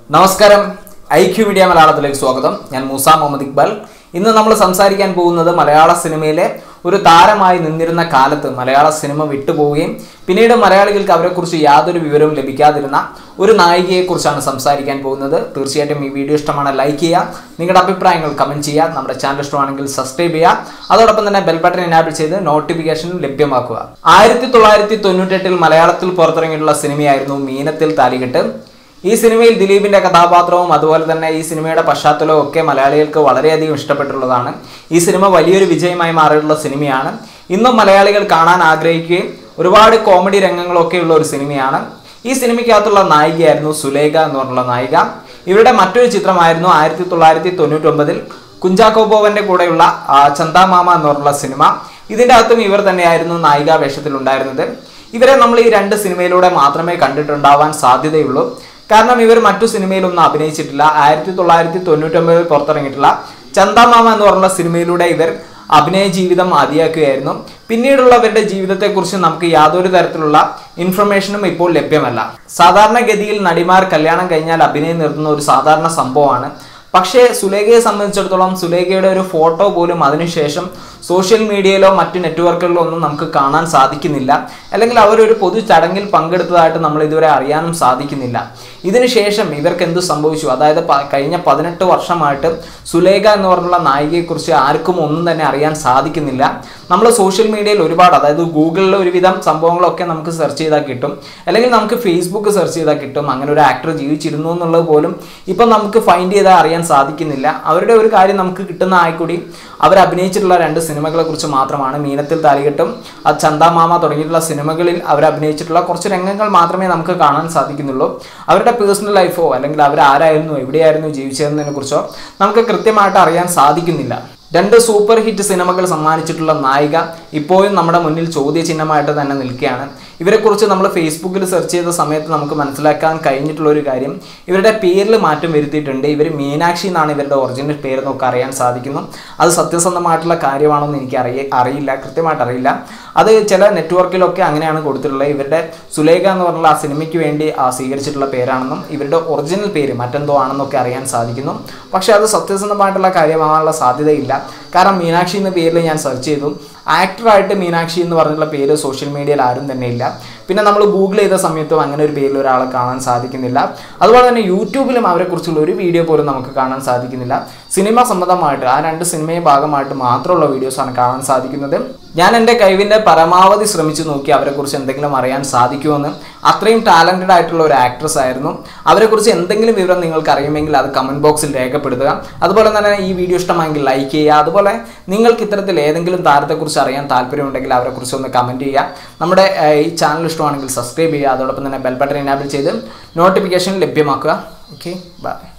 നമസ്കാരം IQ media മലയാളത്തിലേക്ക് സ്വാഗതം ഞാൻ മൂസ മുഹമ്മദ് ഇക്ബാൽ ഇന്ന് നമ്മൾ സംസാരിക്കാൻ പോകുന്നത് മലയാള സിനിമയിലെ ഒരു താരമായി നിന്നിരുന്ന കാലത്ത് മലയാള സിനിമ വിട്ടുപോവുകയും പിന്നീട് മലയാളികൾക്ക് അവരെക്കുറിച്ച് യാതൊരു വിവരവും ലഭിക്കാതിരുന്ന ഒരു നായികയെക്കുറിച്ചാണ് സംസാരിക്കാൻ പോകുന്നത് തീർച്ചയായിട്ടും ഈ വീഡിയോ ഇഷ്ടമാണ് ലൈക്ക് ചെയ്യുക നിങ്ങളുടെ അഭിപ്രായങ്ങൾ കമൻറ്റ് ചെയ്യുക നമ്മുടെ ചാനൽ ഇഷ്ടമാണെങ്കിൽ സബ്സ്ക്രൈബ് ചെയ്യുക അതോടൊപ്പം തന്നെ ബെൽ ബട്ടൺ എനാബിൾ ചെയ്ത് നോട്ടിഫിക്കേഷൻ ലഭ്യമാക്കുക ആയിരത്തി തൊള്ളായിരത്തി തൊണ്ണൂറ്റെട്ടിൽ മലയാളത്തിൽ പുറത്തിറങ്ങിയിട്ടുള്ള സിനിമയായിരുന്നു മീനത്തിൽ താലികെട്ട് ഈ സിനിമയിൽ ദിലീപിന്റെ കഥാപാത്രവും അതുപോലെ തന്നെ ഈ സിനിമയുടെ പശ്ചാത്തലവും ഒക്കെ മലയാളികൾക്ക് വളരെയധികം ഇഷ്ടപ്പെട്ടുള്ളതാണ് ഈ സിനിമ വലിയൊരു വിജയമായി മാറിയിട്ടുള്ള സിനിമയാണ് ഇന്നും മലയാളികൾ കാണാൻ ആഗ്രഹിക്കുകയും ഒരുപാട് കോമഡി രംഗങ്ങളൊക്കെ ഉള്ള ഒരു സിനിമയാണ് ഈ സിനിമയ്ക്കകത്തുള്ള നായികയായിരുന്നു സുലേഖ എന്ന് പറഞ്ഞുള്ള നായിക ഇവരുടെ മറ്റൊരു ചിത്രമായിരുന്നു ആയിരത്തി തൊള്ളായിരത്തി തൊണ്ണൂറ്റൊമ്പതിൽ കുഞ്ചാക്കോ ബോവന്റെ കൂടെയുള്ള ആ, ചന്താമാമ എന്ന് പറഞ്ഞുള്ള സിനിമ ഇതിന്റെ അകത്തും ഇവർ തന്നെയായിരുന്നു നായികാ വേഷത്തിൽ ഉണ്ടായിരുന്നത് ഇവരെ നമ്മൾ ഈ രണ്ട് സിനിമയിലൂടെ മാത്രമേ കണ്ടിട്ടുണ്ടാവാൻ സാധ്യതയുള്ളൂ കാരണം ഇവർ മറ്റു സിനിമയിലൊന്നും അഭിനയിച്ചിട്ടില്ല ആയിരത്തി തൊള്ളായിരത്തി തൊണ്ണൂറ്റൊമ്പതിൽ പുറത്തിറങ്ങിയിട്ടുള്ള ചന്താമാമ എന്ന് പറഞ്ഞ സിനിമയിലൂടെ ഇവർ അഭിനയ ജീവിതം ആദിയാക്കുകയായിരുന്നു പിന്നീടുള്ളവരുടെ ജീവിതത്തെക്കുറിച്ച് നമുക്ക് യാതൊരു തരത്തിലുള്ള ഇൻഫർമേഷനും ഇപ്പോൾ ലഭ്യമല്ല സാധാരണഗതിയിൽ നടിമാർ കല്യാണം കഴിഞ്ഞാൽ അഭിനയം നിർത്തുന്ന ഒരു സാധാരണ സംഭവമാണ് പക്ഷേ സുലേഖയെ സംബന്ധിച്ചിടത്തോളം സുലേഖയുടെ ഒരു ഫോട്ടോ പോലും അതിനുശേഷം സോഷ്യൽ മീഡിയയിലോ മറ്റു നെറ്റ്വർക്കുകളിലോ ഒന്നും നമുക്ക് കാണാൻ സാധിക്കുന്നില്ല അല്ലെങ്കിൽ അവരൊരു പൊതു ചടങ്ങിൽ പങ്കെടുത്തതായിട്ട് നമ്മൾ ഇതുവരെ അറിയാനും സാധിക്കുന്നില്ല ഇതിനുശേഷം ഇവർക്ക് എന്ത് സംഭവിച്ചു അതായത് പ- കഴിഞ്ഞ പതിനെട്ട് വർഷമായിട്ട് സുലേഖ എന്ന് പറഞ്ഞുള്ള നായികയെക്കുറിച്ച് ആർക്കും ഒന്നും തന്നെ അറിയാൻ സാധിക്കുന്നില്ല നമ്മൾ സോഷ്യൽ മീഡിയയിൽ ഒരുപാട് അതായത് ഗൂഗിളിൽ ഒരുവിധം സംഭവങ്ങളൊക്കെ നമുക്ക് സെർച്ച് ചെയ്താൽ കിട്ടും അല്ലെങ്കിൽ നമുക്ക് ഫേസ്ബുക്ക് സെർച്ച് ചെയ്താൽ കിട്ടും അങ്ങനെ ഒരു ആക്ടർ ജീവിച്ചിരുന്നു എന്നുള്ളത് പോലും ഇപ്പം നമുക്ക് ഫൈൻഡ് ചെയ്താൽ അറിയാൻ സാധിക്കുന്നില്ല അവരുടെ ഒരു കാര്യം നമുക്ക് കിട്ടുന്ന ആയിക്കൂടി അവർ അഭിനയിച്ചിട്ടുള്ള രണ്ട് സിനിമകളെ കുറിച്ച് മാത്രമാണ് മീനത്തിൽ താലികെട്ടും അത് ചന്ദാമാമ തുടങ്ങിയിട്ടുള്ള സിനിമകളിൽ അവർ അഭിനയിച്ചിട്ടുള്ള കുറച്ച് രംഗങ്ങൾ മാത്രമേ നമുക്ക് കാണാൻ സാധിക്കുന്നുള്ളൂ അവരുടെ പേഴ്സണൽ ലൈഫോ അല്ലെങ്കിൽ അവർ ആരായിരുന്നു എവിടെയായിരുന്നു ജീവിച്ചതെന്നതിനെ കുറിച്ചോ നമുക്ക് കൃത്യമായിട്ട് അറിയാൻ സാധിക്കുന്നില്ല രണ്ട് സൂപ്പർ ഹിറ്റ് സിനിമകൾ സമ്മാനിച്ചിട്ടുള്ള നായിക ഇപ്പോഴും നമ്മുടെ മുന്നിൽ ചോദ്യചിഹ്നമായിട്ട് തന്നെ നിൽക്കുകയാണ് ഇവരെക്കുറിച്ച് നമ്മൾ ഫേസ്ബുക്കിൽ സെർച്ച് ചെയ്ത സമയത്ത് നമുക്ക് മനസ്സിലാക്കാൻ കഴിഞ്ഞിട്ടുള്ള ഒരു കാര്യം ഇവരുടെ പേരിൽ മാറ്റം വരുത്തിയിട്ടുണ്ട് ഇവർ മീനാക്ഷി എന്നാണ് ഇവരുടെ ഒറിജിനൽ പേര് നമുക്ക് അറിയാൻ സാധിക്കുന്നു അത് സത്യസന്ധമായിട്ടുള്ള കാര്യമാണോ എന്ന് എനിക്ക് അറിയ അറിയില്ല കൃത്യമായിട്ട് അറിയില്ല അത് ചില നെറ്റ്വർക്കിലൊക്കെ അങ്ങനെയാണ് കൊടുത്തിട്ടുള്ളത് ഇവരുടെ സുലേഖ എന്ന് പറഞ്ഞുള്ള ആ സിനിമയ്ക്ക് വേണ്ടി ആ സ്വീകരിച്ചിട്ടുള്ള പേരാണെന്നും ഇവരുടെ ഒറിജിനൽ പേര് മറ്റെന്തോ ആണെന്നൊക്കെ അറിയാൻ സാധിക്കുന്നു പക്ഷേ അത് സത്യസന്ധമായിട്ടുള്ള കാര്യമാകാനുള്ള സാധ്യതയില്ല കാരണം മീനാക്ഷി എന്ന പേരിൽ ഞാൻ സെർച്ച് ചെയ്തു ആക്ടറായിട്ട് മീനാക്ഷി എന്ന് പറഞ്ഞുള്ള പേര് സോഷ്യൽ മീഡിയയിൽ ആരും തന്നെ ഇല്ല പിന്നെ നമ്മൾ ഗൂഗിൾ ചെയ്ത സമയത്തും അങ്ങനെ ഒരു പേരിൽ ഒരാളെ കാണാൻ സാധിക്കുന്നില്ല അതുപോലെ തന്നെ യൂട്യൂബിലും അവരെക്കുറിച്ചുള്ള ഒരു വീഡിയോ പോലും നമുക്ക് കാണാൻ സാധിക്കുന്നില്ല സിനിമ സംബന്ധമായിട്ട് ആ രണ്ട് സിനിമയെ ഭാഗമായിട്ട് മാത്രമുള്ള വീഡിയോസാണ് കാണാൻ സാധിക്കുന്നത് ഞാൻ എൻ്റെ കഴിവിൻ്റെ പരമാവധി ശ്രമിച്ചു നോക്കി അവരെക്കുറിച്ച് എന്തെങ്കിലും അറിയാൻ സാധിക്കുമെന്ന് അത്രയും ടാലൻറ്റഡ് ആയിട്ടുള്ള ഒരു ആക്ട്രസ് ആയിരുന്നു അവരെക്കുറിച്ച് എന്തെങ്കിലും വിവരം നിങ്ങൾക്ക് അറിയുമെങ്കിൽ അത് കമൻറ്റ് ബോക്സിൽ രേഖപ്പെടുത്തുക അതുപോലെ തന്നെ ഈ വീഡിയോ ഇഷ്ടമായെങ്കിൽ ലൈക്ക് ചെയ്യുക അതുപോലെ നിങ്ങൾക്ക് ഇത്തരത്തിൽ ഏതെങ്കിലും താരത്തെക്കുറിച്ച് അറിയാൻ താല്പര്യമുണ്ടെങ്കിൽ അവരെക്കുറിച്ച് ഒന്ന് കമൻറ്റ് ചെയ്യുക നമ്മുടെ ഏഹ്, ഈ ചാനൽ ഇഷ്ടമാണെങ്കിൽ സബ്സ്ക്രൈബ് ചെയ്യുക അതോടൊപ്പം തന്നെ ബെൽ ബട്ടൺ എനാബിൾ ചെയ്ത് നോട്ടിഫിക്കേഷൻ ലഭ്യമാക്കുക ഓക്കെ ബൈ